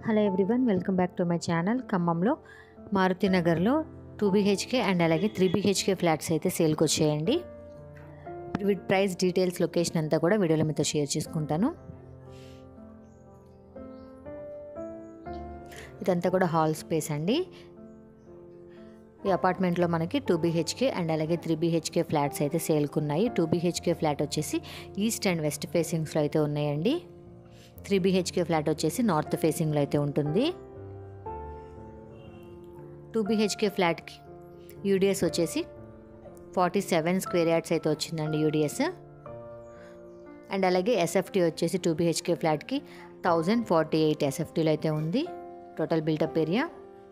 hello everyone welcome back to my channel ఖమ్మంలో మారుతి నగర్లో two BHK and అలాగే three BHK flats అయితే సేల్కి వచ్చేయండి వీటి ప్రైస్ డీటెయిల్స్ లొకేషన్ అంతా కూడా వీడియోలో మీతో షేర్ చేసుకుంటాను ఇదంతా కూడా హాల్ స్పేస్ అండి ఈ అపార్ట్మెంట్లో మనకి టూ బీహెచ్కే అండ్ అలాగే త్రీ బీహెచ్కే ఫ్లాట్స్ అయితే సేల్కి ఉన్నాయి టూ బీహెచ్కే ఫ్లాట్ వచ్చేసి ఈస్ట్ అండ్ వెస్ట్ ఫేసింగ్స్లో అయితే ఉన్నాయండి త్రీ బీహెచ్కే ఫ్లాట్ వచ్చేసి నార్త్ ఫేసింగ్లో అయితే ఉంటుంది టూ బీహెచ్కే ఫ్లాట్కి యూడిఎస్ వచ్చేసి ఫార్టీ సెవెన్ స్క్వేర్ యార్డ్స్ అయితే వచ్చిందండి యూడిఎస్ అండ్ అలాగే ఎస్ఎఫ్టీ వచ్చేసి టూ బీహెచ్కే ఫ్లాట్కి థౌజండ్ ఫార్టీ ఎయిట్ ఎస్ఎఫ్టీలో అయితే ఉంది total built up area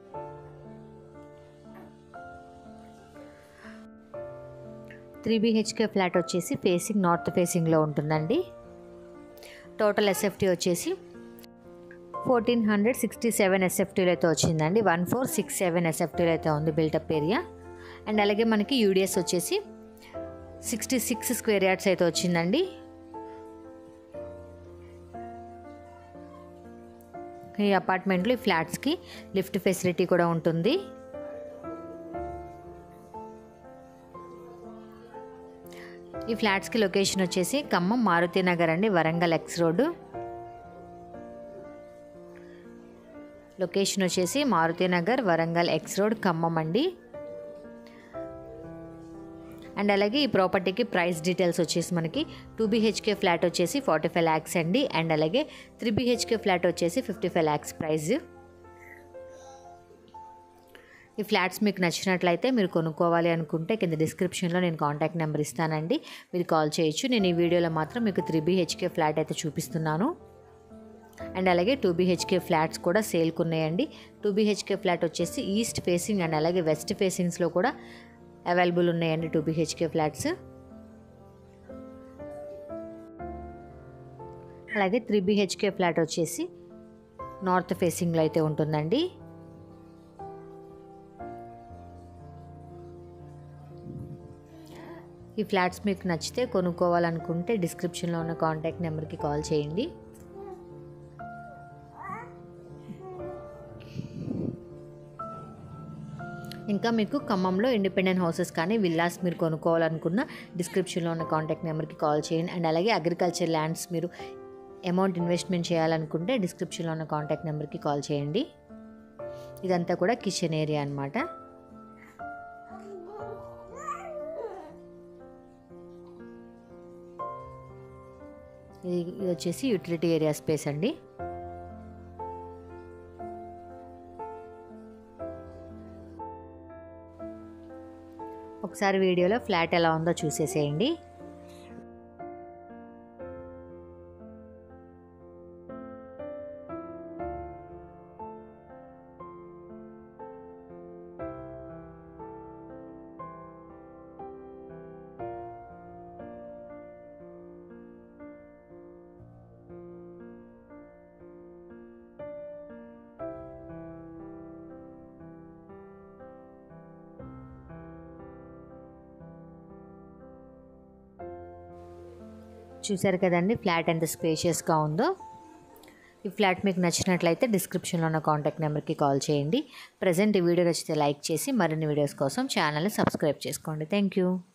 three BHK flat వచ్చేసి ఫేసింగ్ నార్త్ ఫేసింగ్లో ఉంటుందండి టోటల్ ఎస్ఎఫ్టీ వచ్చేసి ఫోర్టీన్ హండ్రెడ్ సిక్స్టీ సెవెన్ ఎస్ఎఫ్టీలో అయితే వచ్చిందండి వన్ ఫోర్ సిక్స్ సెవెన్ ఎస్ఎఫ్టీలో అయితే ఉంది బిల్టప్ ఏరియా అండ్ అలాగే మనకి యూడిఎస్ వచ్చేసి సిక్స్టీ సిక్స్ స్క్వేర్ యార్డ్స్ అయితే వచ్చిందండి ఈ అపార్ట్మెంట్లో ఈ ఫ్లాట్స్కి లిఫ్ట్ ఫెసిలిటీ కూడా ఉంటుంది ఈ ఫ్లాట్స్కి లొకేషన్ వచ్చేసి ఖమ్మం మారుతి నగర్ అండి వరంగల్ ఎక్స్ రోడ్డు లొకేషన్ వచ్చేసి మారుతి నగర్ వరంగల్ ఎక్స్ రోడ్ ఖమ్మం అండి అండ్ అలాగే ఈ ప్రాపర్టీకి ప్రైస్ డీటెయిల్స్ వచ్చేసి మనకి టూ బీహెచ్కే ఫ్లాట్ వచ్చేసి ఫార్టీ ఫైవ్ ల్యాక్స్ అండి అండ్ అలాగే త్రీ బీహెచ్కే ఫ్లాట్ వచ్చేసి ఫిఫ్టీ ఫైవ్ ల్యాక్స్ ప్రైస్ ఈ ఫ్లాట్స్ మీకు నచ్చినట్లయితే మీరు కొనుక్కోవాలి అనుకుంటే కింద డిస్క్రిప్షన్లో నేను కాంటాక్ట్ నెంబర్ ఇస్తానండి మీరు కాల్ చేయొచ్చు నేను ఈ వీడియోలో మాత్రం మీకు త్రీ బీహెచ్కే ఫ్లాట్ అయితే చూపిస్తున్నాను అండ్ అలాగే టూ బీహెచ్కే ఫ్లాట్స్ కూడా సేల్కి ఉన్నాయండి టూ బీహెచ్కే ఫ్లాట్ వచ్చేసి ఈస్ట్ ఫేసింగ్ అండ్ అలాగే వెస్ట్ ఫేసింగ్స్లో కూడా అవైలబుల్ ఉన్నాయండి టూ బీహెచ్కే ఫ్లాట్స్ అలాగే త్రీ బీహెచ్కే ఫ్లాట్ వచ్చేసి నార్త్ ఫేసింగ్లో అయితే ఉంటుందండి ఈ ఫ్లాట్స్ మీకు నచ్చితే కొనుక్కోవాలనుకుంటే డిస్క్రిప్షన్లో ఉన్న కాంటాక్ట్ నెంబర్కి కాల్ చేయండి ఇంకా మీకు ఖమ్మంలో ఇండిపెండెంట్ హౌసెస్ కానీ విల్లాస్ మీరు కొనుక్కోవాలనుకున్న డిస్క్రిప్షన్లో ఉన్న కాంటాక్ట్ నెంబర్కి కాల్ చేయండి అండ్ అలాగే అగ్రికల్చర్ ల్యాండ్స్ మీరు అమౌంట్ ఇన్వెస్ట్మెంట్ చేయాలనుకుంటే డిస్క్రిప్షన్లో ఉన్న కాంటాక్ట్ నెంబర్కి కాల్ చేయండి ఇదంతా కూడా కిచెన్ ఏరియా అనమాట ఇది ఇది వచ్చేసి యూటిలిటీ ఏరియా స్పేస్ అండి ఒకసారి వీడియోలో ఫ్లాట్ ఎలా ఉందో చూసేసేయండి చూసారు కదండి ఫ్లాట్ ఎంత స్పేషియస్గా ఉందో ఈ ఫ్లాట్ మీకు నచ్చినట్లయితే డిస్క్రిప్షన్లో ఉన్న కాంటాక్ట్ నెంబర్కి కాల్ చేయండి ప్రజెంట్ ఈ వీడియో నచ్చితే లైక్ చేసి మరిన్ని వీడియోస్ కోసం ఛానల్ని సబ్స్క్రైబ్ చేసుకోండి థ్యాంక్ యూ